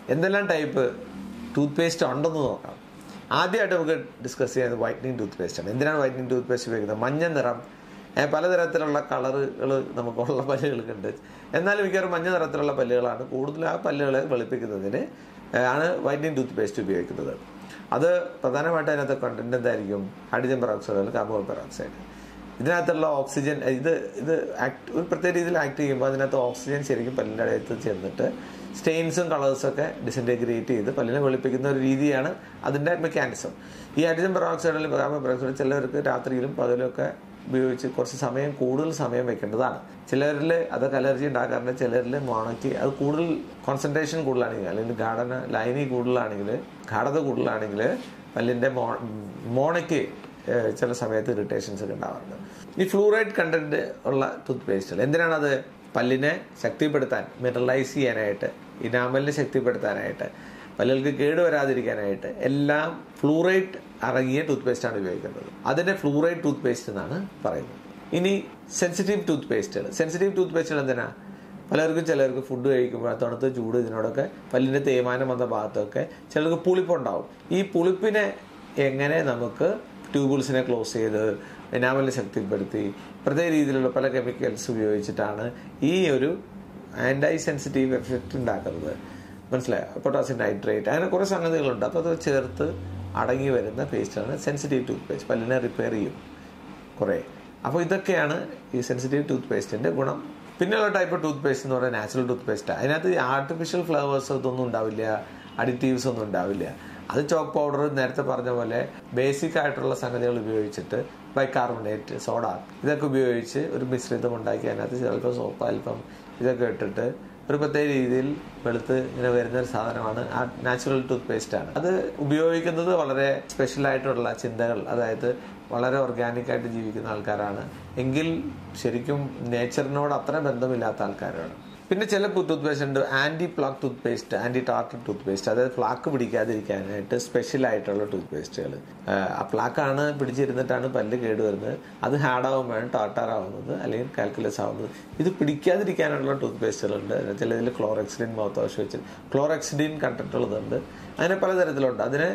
എന്തെല്ലാം type tooth paste ഉണ്ടെന്ന് നോക്കാം ആദ്യമായിട്ട് നമുക്ക് ഡിസ്കസ് ചെയ്യുന്നത് വൈറ്റനിങ് ടൂത്ത് പേസ്റ്റ് ആണ് എന്തിനാണ് വൈറ്റനിങ് ടൂത്ത് പേസ്റ്റ് ഉപയോഗിക്കുന്നത് മഞ്ഞ നിറം ഏ, പലതരത്തിലുള്ള കളറുകൾ നമുക്കുള്ള പല്ലുകൾക്കുണ്ട് എന്നാലും മിക്കവാറും മഞ്ഞ നിറത്തിലുള്ള പല്ലുകളാണ് കൂടുതൽ ആ പല്ലുകളെ വെളുപ്പിക്കുന്നതിന് ഏ, ആണ് വൈറ്റനിങ് ടൂത്ത് പേസ്റ്റ് ഉപയോഗിക്കുന്നത് അത് പ്രധാനമായിട്ട് അതിനകത്ത് കണ്ടന്റ് എന്തായിരിക്കും ഹൈഡ്രജൻ പെറോക്സൈഡ് അല്ലെങ്കിൽ കാർബൺ പെറോക്സൈഡ് ഇതിനകത്തുള്ള ഓക്സിജൻ ഇത് ഇത് ആക്ട് ഒരു പ്രത്യേക രീതിയിൽ ആക്ട് ചെയ്യുമ്പോൾ അതിനകത്ത് ഓക്സിജൻ ശരിക്കും പല്ലിൻ്റെ അടയത്ത് ചെന്നിട്ട് സ്റ്റെയിൻസും കളേഴ്സും ഒക്കെ ഡിസിൻറ്റഗ്രേറ്റ് ചെയ്ത് പല്ലിനെ വെളുപ്പിക്കുന്ന ഒരു രീതിയാണ് അതിൻ്റെ മെക്കാനിസം ഈ ഹൈഡ്രജൻ പെറോക്സൈഡ് അല്ലെങ്കിൽ കാർബൺ പെറോക്സൈഡ് ചിലവർക്ക് രാത്രിയിലും പകലും ഒക്കെ ഉപയോഗിച്ച് കുറച്ച് സമയം കൂടുതൽ സമയം വെക്കേണ്ടതാണ് ചിലരിൽ അതൊക്കെ അലർജി ഉണ്ടാക്കാറുണ്ട് ചിലരിൽ മോണയ്ക്ക് അത് കൂടുതൽ കോൺസെൻട്രേഷൻ കൂടുതലാണെങ്കിൽ അല്ലെങ്കിൽ ഗാഠന ലൈനി കൂടുതലാണെങ്കിൽ ഗാഠത കൂടുതലാണെങ്കിൽ പല്ലിൻ്റെ മോ മോണയ്ക്ക് ഏഹ് ചില സമയത്ത് ഇറിറ്റേഷൻസ് ഒക്കെ ഉണ്ടാവാറുണ്ട് ഈ ഫ്ലൂറൈഡ് കണ്ടന്റ് ഉള്ള ടൂത്ത് പേസ്റ്റുകൾ എന്തിനാണത് പല്ലിനെ ശക്തിപ്പെടുത്താൻ മിനറലൈസ് ചെയ്യാനായിട്ട് ഇനാമലിനെ ശക്തിപ്പെടുത്താനായിട്ട് പല്ലുകൾക്ക് കേട് വരാതിരിക്കാനായിട്ട് എല്ലാം ഫ്ലൂറൈഡ് അടങ്ങിയ ടൂത്ത് പേസ്റ്റാണ് ഉപയോഗിക്കുന്നത് അതിനെ ഫ്ലൂറൈഡ് ടൂത്ത് പേസ്റ്റ് എന്നാണ് പറയുന്നത് ഇനി സെൻസിറ്റീവ് ടൂത്ത് പേസ്റ്റുകൾ സെൻസിറ്റീവ് ടൂത്ത് പേസ്റ്റുകൾ എന്തിനാ പലർക്കും ചിലർക്ക് ഫുഡ് കഴിക്കുമ്പോൾ തണുത്ത ചൂട് ഇതിനോടൊക്കെ പല്ലിൻ്റെ തേയ്മാനം വന്ന ഭാഗത്തൊക്കെ ചിലർക്ക് പുളിപ്പുണ്ടാവും ഈ പുളിപ്പിനെ എങ്ങനെ നമുക്ക് ട്യൂബിൾസിനെ ക്ലോസ് ചെയ്ത് എനാമലിനെ ശക്തിപ്പെടുത്തി പ്രത്യേക രീതിയിലുള്ള പല കെമിക്കൽസ് ഉപയോഗിച്ചിട്ടാണ് ഈ ഒരു ആൻറ്റൈ സെൻസിറ്റീവ് എഫക്റ്റ് ഉണ്ടാക്കുന്നത് മനസ്സിലായോ പൊട്ടാസ്യം നൈട്രേറ്റ് അങ്ങനെ കുറേ സംഗതികളുണ്ട് അപ്പോൾ അത് ചേർത്ത് അടങ്ങി വരുന്ന പേസ്റ്റാണ് സെൻസിറ്റീവ് ടൂത്ത് പേസ്റ്റ് പല്ലിനെ റിപ്പയർ ചെയ്യും കുറേ അപ്പോൾ ഇതൊക്കെയാണ് ഈ സെൻസിറ്റീവ് ടൂത്ത് പേസ്റ്റിൻ്റെ ഗുണം പിന്നെയുള്ള ടൈപ്പ് ടൂത്ത് പേസ്റ്റ് എന്ന് പറയുന്നത് നാച്ചുറൽ ടൂത്ത് പേസ്റ്റ് അതിനകത്ത് ആർട്ടിഫിഷ്യൽ ഫ്ലേവേഴ്സ് ഇതൊന്നും ഉണ്ടാവില്ല അഡിറ്റീവ്സ് ഒന്നും ഉണ്ടാവില്ല അത് ചോക്ക് പൗഡർ നേരത്തെ പറഞ്ഞ പോലെ ബേസിക് ആയിട്ടുള്ള സംഗതികൾ ഉപയോഗിച്ചിട്ട് ബൈകാർബണേറ്റ് സോഡ ഇതൊക്കെ ഉപയോഗിച്ച് ഒരു മിശ്രിതം ഉണ്ടാക്കി അതിനകത്ത് ചിലപ്പോൾ സോപ്പ് അല്പം ഇതൊക്കെ ഇട്ടിട്ട് ഒരു പ്രത്യേക രീതിയിൽ വെളുത്ത് ഇങ്ങനെ വരുന്ന ഒരു സാധനമാണ് ആ നാച്ചുറൽ ടൂത്ത് പേസ്റ്റ് ആണ് അത് ഉപയോഗിക്കുന്നത് വളരെ സ്പെഷ്യൽ ആയിട്ടുള്ള ചിന്തകൾ അതായത് വളരെ ഓർഗാനിക് ആയിട്ട് ജീവിക്കുന്ന ആൾക്കാരാണ് എങ്കിൽ ശരിക്കും നേച്ചറിനോട് അത്ര ബന്ധമില്ലാത്ത ആൾക്കാരാണ് പിന്നെ ചില ടൂത്ത് പേസ്റ്റ് ഉണ്ട് anti plaque toothpaste anti tartar toothpaste അതായത് പ്ലാക്ക് പിടിക്കാതിരിക്കാനായിട്ട് സ്പെഷ്യൽ ആയിട്ടുള്ള ടൂത്ത് പേസ്റ്റുകൾ ആ പ്ലാക്കാണ് പിടിച്ചിരുന്നിട്ടാണ് പല്ല് കേടുവരുന്നത് അത് ഹാർഡാവുമ്പോഴാണ് ടാർട്ടാർ ആവുന്നത് അല്ലെങ്കിൽ കാൽക്കുലസ് ആവുന്നത് ഇത് പിടിക്കാതിരിക്കാനുള്ള ടൂത്ത് പേസ്റ്റുകളുണ്ട് ചിലതിൽ ക്ലോറക്സിഡിൻ മൗത്ത് വാഷ് വെച്ച് ക്ലോറക്സിഡിൻ കണ്ടന്റ് ഉള്ളതുണ്ട് അങ്ങനെ പലതരത്തിലുണ്ട് അതിന്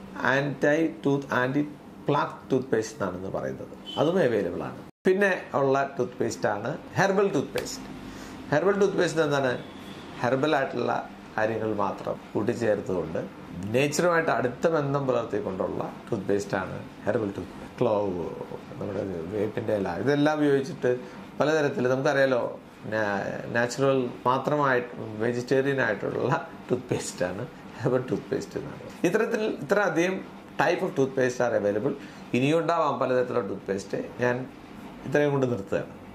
anti tooth anti plaque toothpaste എന്നാണെന്ന് പറയുന്നത് അതും അവൈലബിൾ ആണ് പിന്നെ ഉള്ള ടൂത്ത് പേസ്റ്റ് ആണ് herbal toothpaste herbal toothpaste എന്താണ് ഹെർബൽ ആയിട്ടുള്ള കാര്യങ്ങൾ മാത്രം കൂട്ടിച്ചേർത്തുകൊണ്ട് നേച്ചറുമായിട്ട് അടുത്ത ബന്ധം പുലർത്തിക്കൊണ്ടുള്ള ടൂത്ത് പേസ്റ്റാണ് ഹെർബൽ ടൂത്ത് പേസ്റ്റ് ക്ലോവ് നമ്മുടെ വേപ്പിൻ്റെ ഇല ഇതെല്ലാം ഉപയോഗിച്ചിട്ട് പലതരത്തിൽ നമുക്കറിയാലോ നാച്ചുറൽ മാത്രമായിട്ട് വെജിറ്റേറിയൻ ആയിട്ടുള്ള ടൂത്ത് പേസ്റ്റാണ് ഹെർബൽ ടൂത്ത് പേസ്റ്റ് എന്നാണ് ഇത്തരത്തിൽ ഇത്ര അധികം type of toothpaste are available ഇനിയും ഉണ്ടാവാം പലതരത്തിലുള്ള ടൂത്ത് പേസ്റ്റ് ഞാൻ ഇത്രയും കൊണ്ട് നിർത്തുകയാണ്